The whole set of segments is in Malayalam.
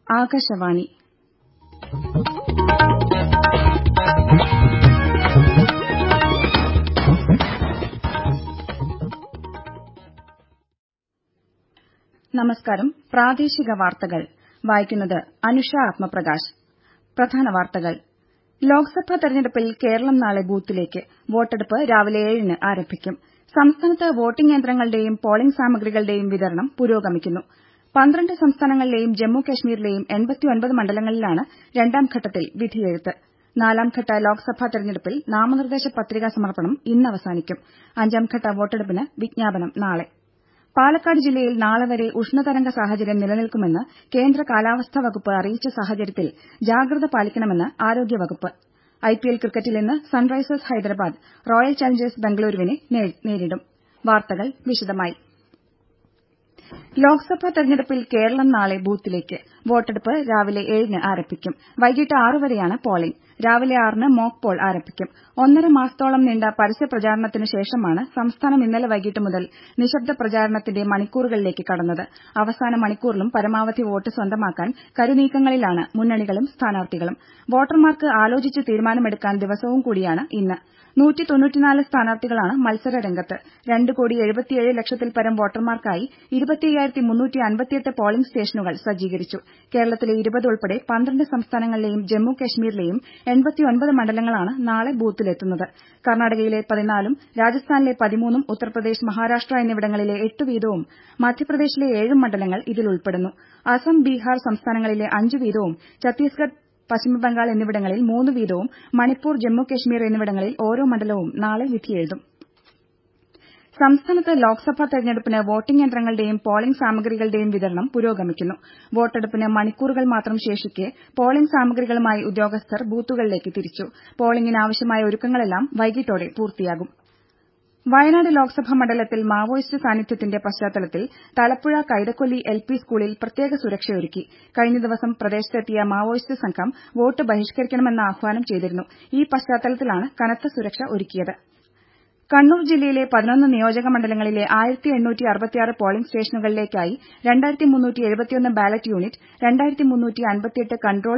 ആകാശവാണി നമസ്കാരം പ്രാദേശിക വാർത്തകൾ വായിക്കുന്നത് അനുഷ ആത്മപ്രകാശ് പ്രധാന വാർത്തകൾ ലോക്സഭാ തെരഞ്ഞെടുപ്പിൽ കേരളം നാളെ ബൂത്തിലേക്ക് വോട്ടെടുപ്പ് രാവിലെ ഏഴിന് ആരംഭിക്കും സംസ്ഥാനത്ത് വോട്ടിംഗ് യന്ത്രങ്ങളുടെയും പോളിംഗ് സാമഗ്രികളുടെയും വിതരണം പുരോഗമിക്കുന്നു പന്ത്രണ്ട് സംസ്ഥാനങ്ങളിലെയും ജമ്മു കശ്മീരിലെയും മണ്ഡലങ്ങളിലാണ് രണ്ടാംഘട്ടത്തിൽ വിധിയെഴുത്ത് നാലാംഘട്ട ലോക്സഭാ തെരഞ്ഞെടുപ്പിൽ നാമനിർദ്ദേശ പത്രികാ സമർപ്പണം ഇന്ന് അവസാനിക്കും അഞ്ചാംഘട്ട വോട്ടെടുപ്പിന് വിജ്ഞാപനം നാളെ പാലക്കാട് ജില്ലയിൽ നാളെ വരെ ഉഷ്ണതരംഗ സാഹചര്യം നിലനിൽക്കുമെന്ന് കേന്ദ്ര കാലാവസ്ഥാ വകുപ്പ് അറിയിച്ച സാഹചര്യത്തിൽ ജാഗ്രത പാലിക്കണമെന്ന് ആരോഗ്യവകുപ്പ് ഐപിഎൽ ക്രിക്കറ്റിൽ ഇന്ന് സൺറൈസേഴ്സ് ഹൈദരാബാദ് റോയൽ ചലഞ്ചേഴ്സ് ബംഗളൂരുവിനെ നേരിടും വാർത്തകൾ വിശദമായി ലോക്സഭാ തെരഞ്ഞെടുപ്പിൽ കേരളം നാളെ ബൂത്തിലേക്ക് വോട്ടെടുപ്പ് രാവിലെ ഏഴിന് ആരംഭിക്കും വൈകിട്ട് ആറ് വരെയാണ് പോളിംഗ് രാവിലെ ആറിന് മോക് പോൾ ആരംഭിക്കും ഒന്നര മാസത്തോളം നീണ്ട പരസ്യ പ്രചാരണത്തിന് ശേഷമാണ് സംസ്ഥാനം ഇന്നലെ വൈകിട്ട് മുതൽ നിശബ്ദ പ്രചാരണത്തിന്റെ മണിക്കൂറുകളിലേക്ക് കടന്നത് അവസാന മണിക്കൂറിലും പരമാവധി വോട്ട് സ്വന്തമാക്കാൻ കരുനീക്കങ്ങളിലാണ് മുന്നണികളും സ്ഥാനാർത്ഥികളും വോട്ടർമാർക്ക് ആലോചിച്ച് തീരുമാനമെടുക്കാൻ ദിവസവും കൂടിയാണ് ഇന്ന് സ്ഥാനാർത്ഥികളാണ് മത്സര രംഗത്ത് രണ്ട് കോടി എഴുപത്തിയേഴ് ലക്ഷത്തിൽപരം വോട്ടർമാർക്കായി പോളിംഗ് സ്റ്റേഷനുകൾ സജ്ജീകരിച്ചു കേരളത്തിലെ ഇരുപത് ഉൾപ്പെടെ പന്ത്രണ്ട് സംസ്ഥാനങ്ങളിലെയും ജമ്മു കശ്മീരിലെയും മണ്ഡലങ്ങളാണ് നാളെ ബൂത്തിലെത്തുന്നത് കർണാടകയിലെ പതിനാലും രാജസ്ഥാനിലെ പതിമൂന്നും ഉത്തർപ്രദേശ് മഹാരാഷ്ട്ര എന്നിവിടങ്ങളിലെ എട്ട് വീതവും മധ്യപ്രദേശിലെ ഏഴും മണ്ഡലങ്ങൾ ഇതിൽ ഉൾപ്പെടുന്നു അസം ബീഹാർ സംസ്ഥാനങ്ങളിലെ അഞ്ച് വീതവും ഛത്തീസ്ഗഡ് പശ്ചിമബംഗാൾ എന്നിവിടങ്ങളിൽ മൂന്ന് വീതവും മണിപ്പൂർ ജമ്മു കശ്മീർ എന്നിവിടങ്ങളിൽ ഓരോ മണ്ഡലവും നാളെ വിധിയെഴുതും സംസ്ഥാനത്ത് ലോക്സഭാ തെരഞ്ഞെടുപ്പിന് വോട്ടിംഗ് യന്ത്രങ്ങളുടെയും പോളിംഗ് സാമഗ്രികളുടെയും വിതരണം പുരോഗമിക്കുന്നു വോട്ടെടുപ്പിന് മണിക്കൂറുകൾ മാത്രം ശേഷിക്കെ പോളിംഗ് സാമഗ്രികളുമായി ഉദ്യോഗസ്ഥർ ബൂത്തുകളിലേക്ക് തിരിച്ചു പോളിംഗിന് ആവശ്യമായ ഒരുക്കങ്ങളെല്ലാം വൈകിട്ടോടെ പൂർത്തിയാകും വയനാട് ലോക്സഭാ മണ്ഡലത്തിൽ മാവോയിസ്റ്റ് സാന്നിധ്യത്തിന്റെ പശ്ചാത്തലത്തിൽ തലപ്പുഴ കൈതക്കൊല്ലി എൽ പി സ്കൂളിൽ പ്രത്യേക സുരക്ഷയൊരുക്കി കഴിഞ്ഞ ദിവസം പ്രദേശത്തെത്തിയ മാവോയിസ്റ്റ് സംഘം വോട്ട് ബഹിഷ്കരിക്കണമെന്ന് ആഹ്വാനം ചെയ്തിരുന്നു ഈ പശ്ചാത്തലത്തിലാണ് കനത്ത സുരക്ഷ ഒരുക്കിയത് കണ്ണൂർ ജില്ലയിലെ പതിനൊന്ന് നിയോജക മണ്ഡലങ്ങളിലെ പോളിംഗ് സ്റ്റേഷനുകളിലേക്കായി ballot unit control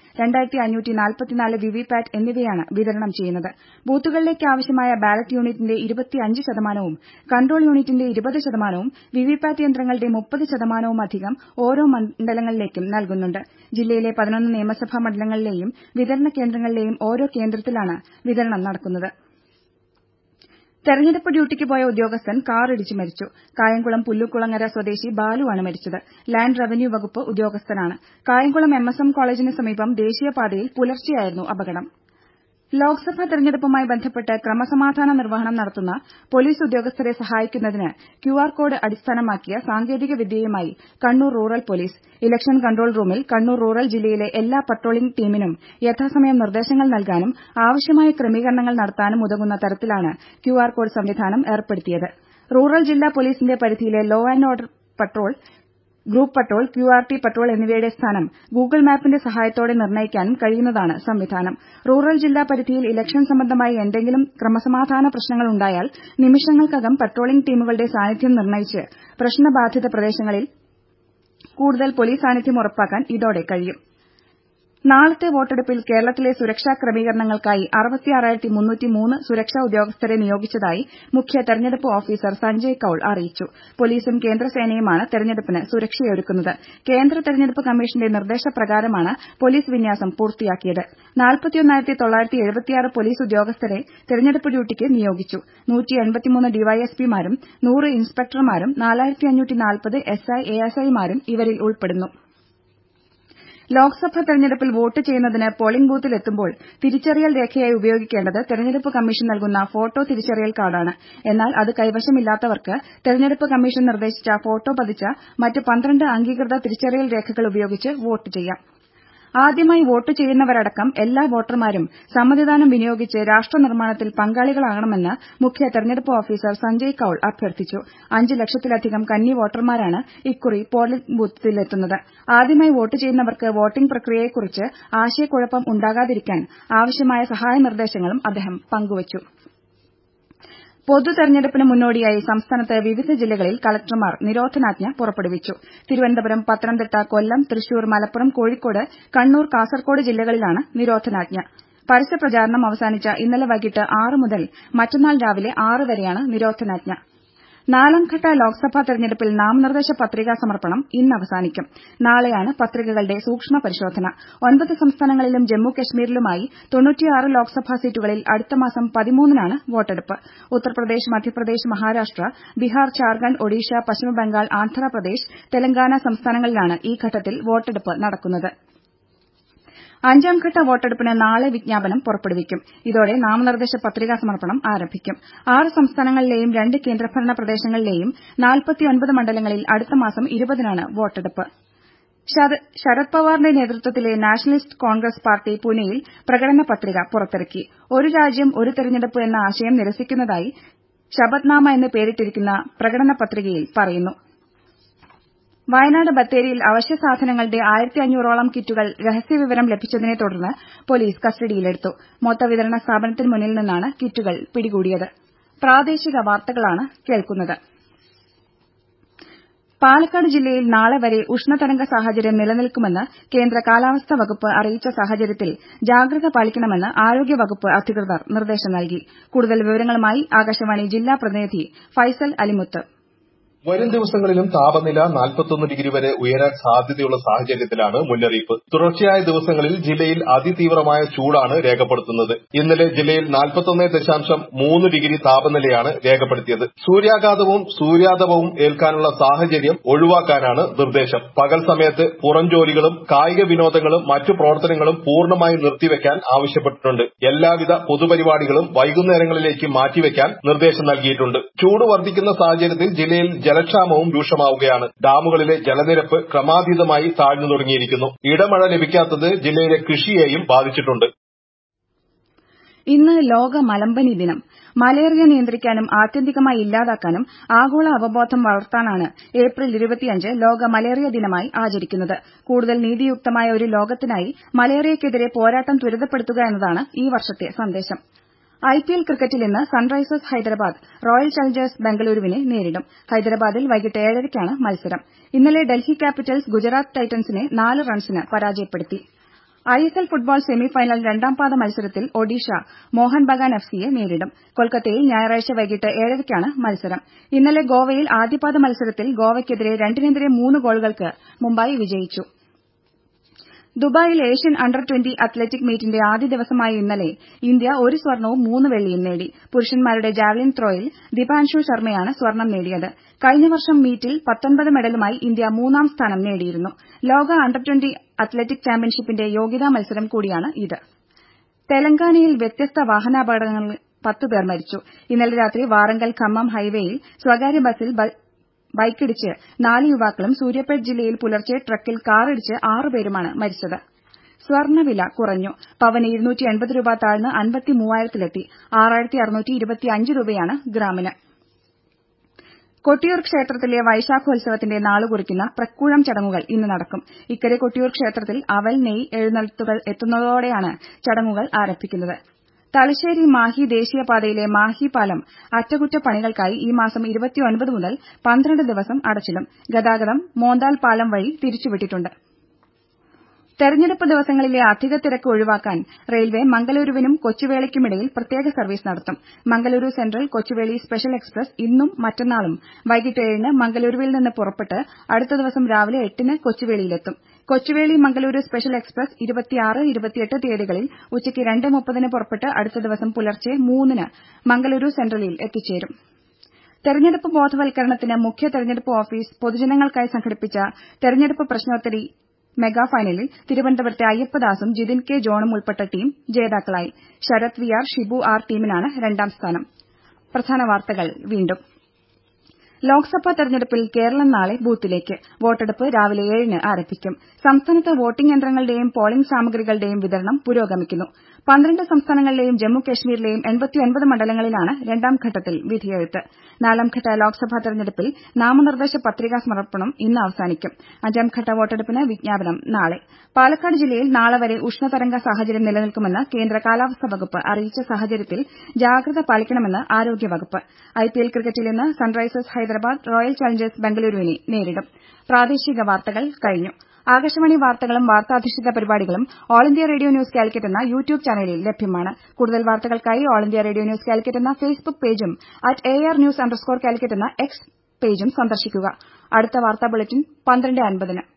unit VVPAT എന്നിവയാണ് വിതരണം ചെയ്യുന്നത് ബൂത്തുകളിലേക്ക് ആവശ്യമായ ബാലറ്റ് യൂണിറ്റിന്റെ ഇരുപത്തിയഞ്ച് ശതമാനവും കൺട്രോൾ യൂണിറ്റിന്റെ ഇരുപത് ശതമാനവും വിവിപാറ്റ് യന്ത്രങ്ങളുടെ മുപ്പത് ശതമാനവുമധികം ഓരോ മണ്ഡലങ്ങളിലേക്കും നൽകുന്നുണ്ട് ജില്ലയിലെ പതിനൊന്ന് നിയമസഭാ മണ്ഡലങ്ങളിലെയും വിതരണ കേന്ദ്രങ്ങളിലെയും ഓരോ കേന്ദ്രത്തിലാണ് വിതരണം നടക്കുന്നത് തെരഞ്ഞെടുപ്പ് ഡ്യൂട്ടിക്ക് പോയ ഉദ്യോഗസ്ഥൻ കാറിടിച്ച് മരിച്ചു കായംകുളം പുല്ലുക്കുളങ്ങര സ്വദേശി ബാലുവാണ് മരിച്ചത് ലാൻഡ് റവന്യൂ വകുപ്പ് ഉദ്യോഗസ്ഥനാണ് കായംകുളം എം എസ് എം കോളേജിന് സമീപം ദേശീയപാതയിൽ പുലർച്ചെയായിരുന്നു അപകടം ലോക്സഭാ തെരഞ്ഞെടുപ്പുമായി ബന്ധപ്പെട്ട് ക്രമസമാധാന നിർവഹണം നടത്തുന്ന പോലീസ് ഉദ്യോഗസ്ഥരെ സഹായിക്കുന്നതിന് ക്യുആർ കോഡ് അടിസ്ഥാനമാക്കിയ സാങ്കേതിക വിദ്യയുമായി Kannur rural police election control റൂമിൽ കണ്ണൂർ റൂറൽ ജില്ലയിലെ എല്ലാ പട്രോളിംഗ് ടീമിനും യഥാസമയം നിർദ്ദേശങ്ങൾ നൽകാനും ആവശ്യമായ ക്രമീകരണങ്ങൾ നടത്താനും ഉതകുന്ന തരത്തിലാണ് ക്യുആർ കോഡ് സംവിധാനം ഏർപ്പെടുത്തിയത് റൂറൽ ജില്ലാ പോലീസിന്റെ പരിധിയിലെ law and order patrol group patrol QRT patrol എന്നിവയുടെ സ്ഥാനം ഗൂഗിൾ മാപ്പിന്റെ സഹായത്തോടെ നിർണ്ണയിക്കാനും കഴിയുന്നതാണ് സംവിധാനം റൂറൽ ജില്ലാ പരിധിയിൽ ഇലക്ഷൻ സംബന്ധമായി എന്തെങ്കിലും ക്രമസമാധാന പ്രശ്നങ്ങൾ ഉണ്ടായാൽ നിമിഷങ്ങൾക്കകം പട്രോളിംഗ് ടീമുകളുടെ സാന്നിധ്യം നിർണ്ണയിച്ച് പ്രശ്നബാധിത പ്രദേശങ്ങളിൽ കൂടുതൽ പോലീസ് സാന്നിധ്യം ഉറപ്പാക്കാൻ ഇതോടെ കഴിയും നാളത്തെ വോട്ടെടുപ്പിൽ കേരളത്തിലെ സുരക്ഷാ ക്രമീകരണങ്ങൾക്കായി സുരക്ഷാ ഉദ്യോഗസ്ഥരെ നിയോഗിച്ചതായി മുഖ്യ തെരഞ്ഞെടുപ്പ് ഓഫീസർ സഞ്ജയ് കൌൾ അറിയിച്ചു പോലീസും കേന്ദ്രസേനയുമാണ് തെരഞ്ഞെടുപ്പിന് സുരക്ഷയൊരുക്കുന്നത് കേന്ദ്ര തെരഞ്ഞെടുപ്പ് കമ്മീഷന്റെ നിർദ്ദേശപ്രകാരമാണ് പോലീസ് വിന്യാസം പൂർത്തിയാക്കിയത് പോലീസ് ഉദ്യോഗസ്ഥരെ തെരഞ്ഞെടുപ്പ് ഡ്യൂട്ടിക്ക് നിയോഗിച്ചു ഡിവൈഎസ്പിമാരും നൂറ് ഇൻസ്പെക്ടർമാരും എസ്ഐ എഎസ്ഐമാരും ഇവരിൽ ഉൾപ്പെടുന്നു ലോക്സഭാ തെരഞ്ഞെടുപ്പിൽ വോട്ട് ചെയ്യുന്നതിന് പോളിംഗ് ബൂത്തിൽ എത്തുമ്പോൾ തിരിച്ചറിയൽ രേഖയായി ഉപയോഗിക്കേണ്ടത് തെരഞ്ഞെടുപ്പ് കമ്മീഷൻ നൽകുന്ന ഫോട്ടോ തിരിച്ചറിയൽ കാർഡാണ് എന്നാൽ അത് കൈവശമില്ലാത്തവർക്ക് തെരഞ്ഞെടുപ്പ് കമ്മീഷൻ നിർദ്ദേശിച്ച ഫോട്ടോ പതിച്ച മറ്റ് പന്ത്രണ്ട് അംഗീകൃത തിരിച്ചറിയൽ രേഖകൾ ഉപയോഗിച്ച് വോട്ട് ചെയ്യാം ആദ്യമായി വോട്ട് ചെയ്യുന്നവരടക്കം എല്ലാ വോട്ടർമാരും സമ്മതിദാനം വിനിയോഗിച്ച് രാഷ്ട്ര നിർമ്മാണത്തിൽ പങ്കാളികളാകണമെന്ന് മുഖ്യ തെരഞ്ഞെടുപ്പ് ഓഫീസർ സഞ്ജയ് കൌൾ അഭ്യർത്ഥിച്ചു അഞ്ച് ലക്ഷത്തിലധികം കന്നി വോട്ടർമാരാണ് ഇക്കുറി പോളിംഗ് ബൂത്തിലെത്തുന്നത് ആദ്യമായി വോട്ട് ചെയ്യുന്നവർക്ക് വോട്ടിംഗ് പ്രക്രിയയെക്കുറിച്ച് ആശയക്കുഴപ്പം ഉണ്ടാകാതിരിക്കാൻ ആവശ്യമായ സഹായ നിർദ്ദേശങ്ങളും അദ്ദേഹം പങ്കുവച്ചു പൊതു തെരഞ്ഞെടുപ്പിന് മുന്നോടിയായി സംസ്ഥാനത്ത് വിവിധ ജില്ലകളിൽ കളക്ടർമാർ നിരോധനാജ്ഞ പുറപ്പെടുവിച്ചു തിരുവനന്തപുരം പത്തനംതിട്ട കൊല്ലം തൃശൂർ മലപ്പുറം കോഴിക്കോട് കണ്ണൂർ കാസർകോട് ജില്ലകളിലാണ് നിരോധനാജ്ഞ പരസ്യപ്രചാരണം അവസാനിച്ച ഇന്നലെ വൈകിട്ട് ആറ് മുതൽ മറ്റന്നാൾ രാവിലെ ആറ് വരെയാണ് നിരോധനാജ്ഞ നാലാംഘട്ട ലോക്സഭാ തെരഞ്ഞെടുപ്പിൽ നാമനിർദ്ദേശ പത്രികാ സമർപ്പണം ഇന്ന് അവസാനിക്കും നാളെയാണ് പത്രികകളുടെ സൂക്ഷ്മ പരിശോധന ഒൻപത് സംസ്ഥാനങ്ങളിലും ജമ്മു കശ്മീരിലുമായി തൊണ്ണൂറ്റിയാറ് ലോക്സഭാ സീറ്റുകളിൽ അടുത്ത മാസം പതിമൂന്നിനാണ് വോട്ടെടുപ്പ് ഉത്തർപ്രദേശ് മധ്യപ്രദേശ് മഹാരാഷ്ട്ര ബീഹാർ ഝാർഖണ്ഡ് ഒഡീഷ പശ്ചിമബംഗാൾ ആന്ധ്രാപ്രദേശ് തെലങ്കാന സംസ്ഥാനങ്ങളിലാണ് ഈ ഘട്ടത്തിൽ വോട്ടെടുപ്പ് നടക്കുന്നത് അഞ്ചാംഘട്ട വോട്ടെടുപ്പിന് നാളെ വിജ്ഞാപനം പുറപ്പെടുവിക്കും ഇതോടെ നാമനിർദ്ദേശ പത്രികാ സമർപ്പണം ആരംഭിക്കും ആറ് സംസ്ഥാനങ്ങളിലെയും രണ്ട് കേന്ദ്രഭരണ പ്രദേശങ്ങളിലെയും നാൽപ്പത്തിയൊൻപത് മണ്ഡലങ്ങളിൽ അടുത്ത മാസം ഇരുപതിനാണ് വോട്ടെടുപ്പ് ശരത് പവാറിന്റെ നേതൃത്വത്തിലെ നാഷണലിസ്റ്റ് കോൺഗ്രസ് പാർട്ടി പൂനെയിൽ പ്രകടന പത്രിക പുറത്തിറക്കി ഒരു രാജ്യം ഒരു തെരഞ്ഞെടുപ്പ് എന്ന ആശയം നിരസിക്കുന്നതായി ശപഥ്നാമ എന്ന് പേരിട്ടിരിക്കുന്ന പ്രകടന പത്രികയിൽ പറയുന്നു വയനാട് ബത്തേരിയിൽ അവശ്യ സാധനങ്ങളുടെ ആയിരത്തി അഞ്ഞൂറോളം കിറ്റുകൾ രഹസ്യവിവരം ലഭിച്ചതിനെ തുടർന്ന് പോലീസ് കസ്റ്റഡിയിലെടുത്തു മൊത്തവിതരണ സ്ഥാപനത്തിന് മുന്നിൽ നിന്നാണ് കിറ്റുകൾ പിടികൂടിയത് പ്രാദേശിക വാർത്തകളാണ് കേൾക്കുന്നത് പാലക്കാട് ജില്ലയിൽ നാളെ വരെ ഉഷ്ണതരംഗ സാഹചര്യം നിലനിൽക്കുമെന്ന് കേന്ദ്ര കാലാവസ്ഥാ വകുപ്പ് അറിയിച്ച സാഹചര്യത്തിൽ ജാഗ്രത പാലിക്കണമെന്ന് ആരോഗ്യവകുപ്പ് അധികൃതർ നിർദ്ദേശം നൽകി കൂടുതൽ വിവരങ്ങളുമായി ആകാശവാണി ജില്ലാ പ്രതിനിധി ഫൈസൽ അലിമുത്ത് വരും ദിവസങ്ങളിലും താപനില നാൽപ്പത്തൊന്ന് ഡിഗ്രി വരെ ഉയരാൻ സാധ്യതയുള്ള സാഹചര്യത്തിലാണ് മുന്നറിയിപ്പ് തുടർച്ചയായ ദിവസങ്ങളിൽ ജില്ലയിൽ അതിതീവ്രമായ ചൂടാണ് രേഖപ്പെടുത്തുന്നത് ഇന്നലെ ജില്ലയിൽ നാൽപ്പത്തൊന്ന് ദശാംശം മൂന്ന് ഡിഗ്രി താപനിലയാണ് രേഖപ്പെടുത്തിയത് സൂര്യാഘാതവും സൂര്യാതപവും ഏൽക്കാനുള്ള സാഹചര്യം ഒഴിവാക്കാനാണ് നിർദ്ദേശം പകൽ സമയത്ത് പുറം ജോലികളും കായിക വിനോദങ്ങളും മറ്റു പ്രവർത്തനങ്ങളും പൂർണ്ണമായും നിർത്തിവെക്കാൻ ആവശ്യപ്പെട്ടിട്ടുണ്ട് എല്ലാവിധ പൊതുപരിപാടികളും വൈകുന്നേരങ്ങളിലേക്ക് മാറ്റിവെക്കാൻ നിർദ്ദേശം നൽകിയിട്ടുണ്ട് ചൂട് വർദ്ധിക്കുന്ന സാഹചര്യത്തിൽ ജില്ലയിൽ ജലക്ഷാമവും രൂക്ഷമാവുകയാണ് ഡാമുകളിലെ ജലനിരപ്പ് ക്രമാതീതമായി താഴ്ന്നു തുടങ്ങിയിരിക്കുന്നു ഇടമഴ ലഭിക്കാത്തത് ജില്ലയിലെ കൃഷിയെയും ബാധിച്ചിട്ടുണ്ട് ഇന്ന് ലോക മലമ്പനി ദിനം മലേറിയ നിയന്ത്രിക്കാനും ആത്യന്തികമായി ഇല്ലാതാക്കാനും ആഗോള അവബോധം വളർത്താനാണ് ഏപ്രിൽ ഇരുപത്തിയഞ്ച് ലോക മലേറിയ ദിനമായി ആചരിക്കുന്നത് കൂടുതൽ നീതിയുക്തമായ ഒരു ലോകത്തിനായി മലേറിയയ്ക്കെതിരെ പോരാട്ടം ത്വരിതപ്പെടുത്തുക എന്നതാണ് ഈ വർഷത്തെ സന്ദേശം ഐപിഎൽ ക്രിക്കറ്റിൽ ഇന്ന് സൺറൈസേഴ്സ് ഹൈദരാബാദ് റോയൽ ചലഞ്ചേഴ്സ് ബംഗളൂരുവിനെ നേരിടും ഹൈദരാബാദിൽ വൈകിട്ട് ഏഴരയ്ക്കാണ് മത്സരം ഇന്നലെ ഡൽഹി ക്യാപിറ്റൽസ് ഗുജറാത്ത് ടൈറ്റൻസിനെ നാല് റൺസിന് പരാജയപ്പെടുത്തി ഐഎസ്എൽ ഫുട്ബോൾ സെമിഫൈനൽ രണ്ടാം പാദ മത്സരത്തിൽ ഒഡീഷ മോഹൻ ബഗാൻ എഫ്സിയെ നേരിടും കൊൽക്കത്തയിൽ ഞായറാഴ്ച വൈകിട്ട് ഏഴരയ്ക്കാണ് മത്സരം ഇന്നലെ ഗോവയിൽ ആദ്യപാദ മത്സരത്തിൽ ഗോവയ്ക്കെതിരെ രണ്ടിനെതിരെ മൂന്ന് ഗോളുകൾക്ക് മുംബൈ വിജയിച്ചു ദുബായിൽ ഏഷ്യൻ അണ്ടർ ട്വന്റി അത്ലറ്റിക് മീറ്റിന്റെ ആദ്യ ദിവസമായ ഇന്നലെ ഇന്ത്യ ഒരു സ്വർണവും മൂന്ന് വെള്ളിയും നേടി പുരുഷന്മാരുടെ ജാവലിൻ ത്രോയിൽ ദിപാൻഷു ശർമ്മയാണ് സ്വർണം നേടിയത് കഴിഞ്ഞ വർഷം മീറ്റിൽ പത്തൊൻപത് മെഡലുമായി ഇന്ത്യ മൂന്നാം സ്ഥാനം നേടിയിരുന്നു ലോക അണ്ടർ ട്വന്റി അത്ലറ്റിക് ചാമ്പ്യൻഷിപ്പിന്റെ യോഗ്യതാ മത്സരം കൂടിയാണ് ഇത് തെലങ്കാനയിൽ വ്യത്യസ്ത വാഹനാപകടങ്ങളിൽ പത്ത് പേർ മരിച്ചു ഇന്നലെ രാത്രി വാറങ്കൽ ഖമ്മം ഹൈവേയിൽ സ്വകാര്യ ബസിൽ ബൈക്കിടിച്ച് നാല് യുവാക്കളും സൂര്യപേട്ട് ജില്ലയിൽ പുലർച്ചെ ട്രക്കിൽ കാറിടിച്ച് ആറുപേരുമാണ് മരിച്ചത് സ്വർണ്ണവില കുറഞ്ഞു പവന് ഇരുന്നൂറ്റി എൺപത് രൂപ താഴ്ന്ന് അൻപത്തി മൂവായിരത്തിലെത്തി ആറായിരത്തി അറുന്നൂറ്റി ഇരുപത്തിയഞ്ച് രൂപയാണ് ഗ്രാമിന് കൊട്ടിയൂർ ക്ഷേത്രത്തിലെ വൈശാഖോത്സവത്തിന്റെ നാളു കുറിക്കുന്ന പ്രക്കൂഴം ചടങ്ങുകൾ ഇന്ന് നടക്കും ഇക്കരെ കൊട്ടിയൂർ ക്ഷേത്രത്തിൽ അവൽ നെയ് എഴുന്നള്ളത്തുകൾ എത്തുന്നതോടെയാണ് ചടങ്ങുകൾ ആരംഭിക്കുന്നത് തലശ്ശേരി മാഹി ദേശീയപാതയിലെ മാഹി പാലം അറ്റകുറ്റപ്പണികൾക്കായി ഈ മാസം മുതൽ പന്ത്രണ്ട് ദിവസം അടച്ചിടും ഗതാഗതം മോന്താൽ പാലം വഴി തിരിച്ചുവിട്ടിട്ടുണ്ട് തെരഞ്ഞെടുപ്പ് ദിവസങ്ങളിലെ അധിക തിരക്ക് ഒഴിവാക്കാൻ റെയിൽവേ മംഗലൂരുവിനും കൊച്ചുവേളിക്കുമിടയിൽ പ്രത്യേക സർവീസ് നടത്തും Mangaluru central Kochuveli special express ഇന്നും മറ്റന്നാളും വൈകിട്ട് ഏഴിന് മംഗലൂരുവിൽ നിന്ന് പുറപ്പെട്ട് അടുത്ത ദിവസം രാവിലെ എട്ടിന് കൊച്ചുവേളിയിലെത്തും കൊച്ചുവേളി മംഗലൂരു സ്പെഷ്യൽ എക്സ്പ്രസ് ഇരുപത്തിയാറ് ഇരുപത്തിയെട്ട് തീയതികളിൽ ഉച്ചയ്ക്ക് രണ്ട് മുപ്പതിന് പുറപ്പെട്ട് അടുത്ത ദിവസം പുലർച്ചെ മൂന്നിന് മംഗലൂരു സെൻട്രലിൽ എത്തിച്ചേരും തെരഞ്ഞെടുപ്പ് ബോധവൽക്കരണത്തിന് മുഖ്യ തെരഞ്ഞെടുപ്പ് ഓഫീസ് പൊതുജനങ്ങൾക്കായി സംഘടിപ്പിച്ച തെരഞ്ഞെടുപ്പ് പ്രശ്നോത്തരി മെഗാ ഫൈനലിൽ തിരുവനന്തപുരത്തെ അയ്യപ്പദാസും ജിതിൻ കെ ജോണും ഉൾപ്പെട്ട ടീം ജേതാക്കളായി Sarath V R Shibu R ടീമിനാണ് രണ്ടാം സ്ഥാനം പ്രധാന വാർത്തകൾ വീണ്ടും ലോക്സഭാ തെരഞ്ഞെടുപ്പിൽ കേരളം നാളെ ബൂത്തിലേക്ക് വോട്ടെടുപ്പ് രാവിലെ ഏഴിന് ആരംഭിക്കും സംസ്ഥാനത്ത് വോട്ടിംഗ് യന്ത്രങ്ങളുടെയും പോളിംഗ് സാമഗ്രികളുടെയും വിതരണം പുരോഗമിക്കുന്നു പന്ത്രണ്ട് സംസ്ഥാനങ്ങളിലെയും ജമ്മു കശ്മീരിലെയും എൺപത്തിയൊൻപത് മണ്ഡലങ്ങളിലാണ് രണ്ടാം ഘട്ടത്തിൽ വിധിയെഴുത്ത് നാലാംഘട്ട ലോക്സഭാ തെരഞ്ഞെടുപ്പിൽ നാമനിർദ്ദേശ പത്രികാ സമർപ്പണം ഇന്ന് അവസാനിക്കും അഞ്ചാംഘട്ട വോട്ടെടുപ്പിന് വിജ്ഞാപനം നാളെ പാലക്കാട് ജില്ലയിൽ നാളെ വരെ ഉഷ്ണതരംഗ സാഹചര്യം നിലനിൽക്കുമെന്ന് കേന്ദ്ര കാലാവസ്ഥാ വകുപ്പ് അറിയിച്ച സാഹചര്യത്തിൽ ജാഗ്രത പാലിക്കണമെന്ന് ആരോഗ്യവകുപ്പ് ഐപിഎൽ ക്രിക്കറ്റിൽ ഇന്ന് സൺറൈസേഴ്സ് ഹൈദരാബാദ് റോയൽ ചലഞ്ചേഴ്സ് ബംഗളൂരുവിനെ നേരിടും പ്രാദേശിക വാർത്തകൾ കഴിഞ്ഞു ആകാശവാണി വാർത്തകളും വാർത്താധിഷ്ഠിത പരിപാടികളും All India Radio News Calicut എന്ന യൂട്യൂബ് ചാനലിൽ ലഭ്യമാണ് കൂടുതൽ വാർത്തകൾക്കായി All India Radio News Calicut എന്ന ഫേസ്ബുക്ക് പേജും at A R news underscore Calicut എന്ന എക്സ് പേജും സന്ദർശിക്കുക അടുത്ത വാർത്താ ബുള്ളറ്റിൻ പന്ത്രണ്ട് അൻപതിന്